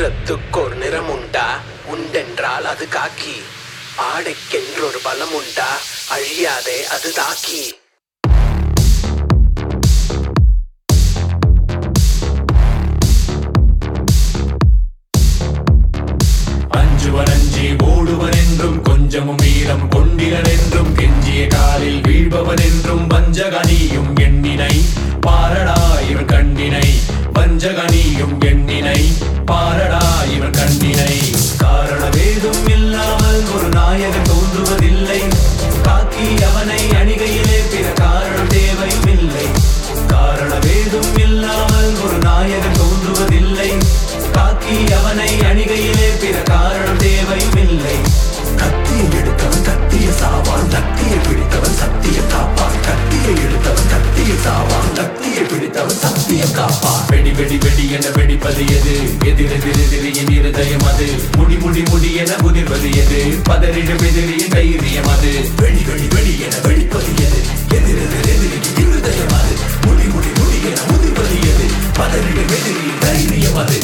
வீரத்துக்கோர் நிறம் உண்டா உண்டென்றால் அது காக்கி ஆடைக்கென்றொரு பலம் உண்டா அழியாதே அது தாக்கி அஞ்சுவன் அஞ்சி ஓடுவன் என்றும் கொஞ்சமும் வீரம் கொண்டிலன் என்றும் கெஞ்சிய காலில் வீழ்பவன் என்றும் வஞ்சகனியும் எண்ணினை பாரடா இவன் கண்ணினை வஞ்சகனியும் எண்ணினை பாரடா இவன் கண்ணினை காரணவேதும் இல்லாமல் ஒரு நாயகன் தோன்றுவதில்லை காக்கி அவனை அணிகையிலே பிற காரணம் தேவையும் இல்லை காரணவேதும் இல்லாமல் ஒரு நாயகன் தோன்றுவதில்லை காக்கி அவனை அணிகையிலே பிற காரணம் தேவையும் இல்லை கத்தியை எடுத்தவன் கத்திய சாவான் கத்தியை பிடித்தவன் சத்தியம் காப்பான் கத்தியை எடுத்தவன் கத்திய சாவான் கத்தியை பிடித்தவன் சத்தியம் காப்பான் வெடி வெடி வெடி என வெடிப்பது எது எதிரெதிர் எதிரியின் இருதயம் அது முடி முடி முடி என முதிர்வது எது பதறிடும் எதிரியின் தைரியம் அது வெடி வெடி வெடி என வெடிப்பது எது எதிரெதிர் எதிரிக்கு இருதயம் அது முடி முடி முடி என முதிர்வது எது பதறிடும் எதிரியின் தைரியம் அது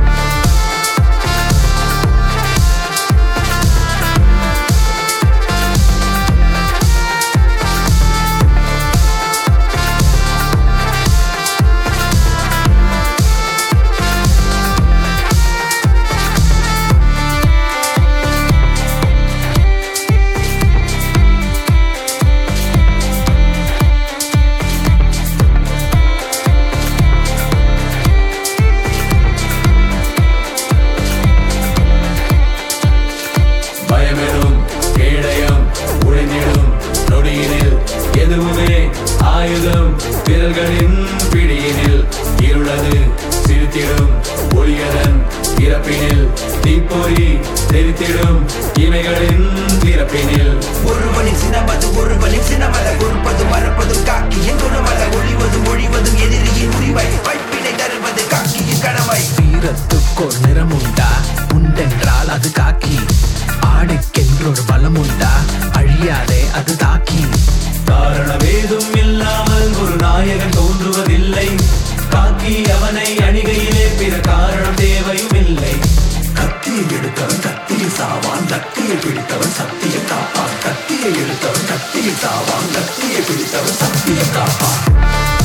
பயமெனும் கேடயம் உழைந்திடும் நொடியினில் எதுவுமே ஆயுதம் விரல்களின் பிடியினில் இருளது சிரித்திடும் ஒளியதன் இறப்பினில் தீப்பொறி தெரித்திடும் இமைகளின் திறப்பினில் ஒருவனின் சினமது ஒருவனின் சினமல கொடுப்பது மறப்பதும் காக்கியின் குணமல ஒளிவதும் ஒழிவதும் எதிரியின் முடிவை வைப்பினை தருவது காக்கியின் கடமை வீரத்துக்கோர் நிறம் உண்டா உண்டென்றால் அது காக்கி ஆடைக்கென்றொரு பலம் உண்டா அழியாதே அது தாக்கி காரணவேதும் இல்லாமல் ஒரு நாயகன் தோன்றுவதில்லை காக்கி அவனை அணிகையிலே பிற காரணம் தேவையும் இல்லை கத்தியை எடுத்தவன் கத்தியை சாவான் கத்தியை பிடித்தவன் சத்தியம் காப்பான் கத்தியை எடுத்தவன் கத்தியை சாவான் கத்தியை பிடித்தவன் சத்தியம் காப்பான்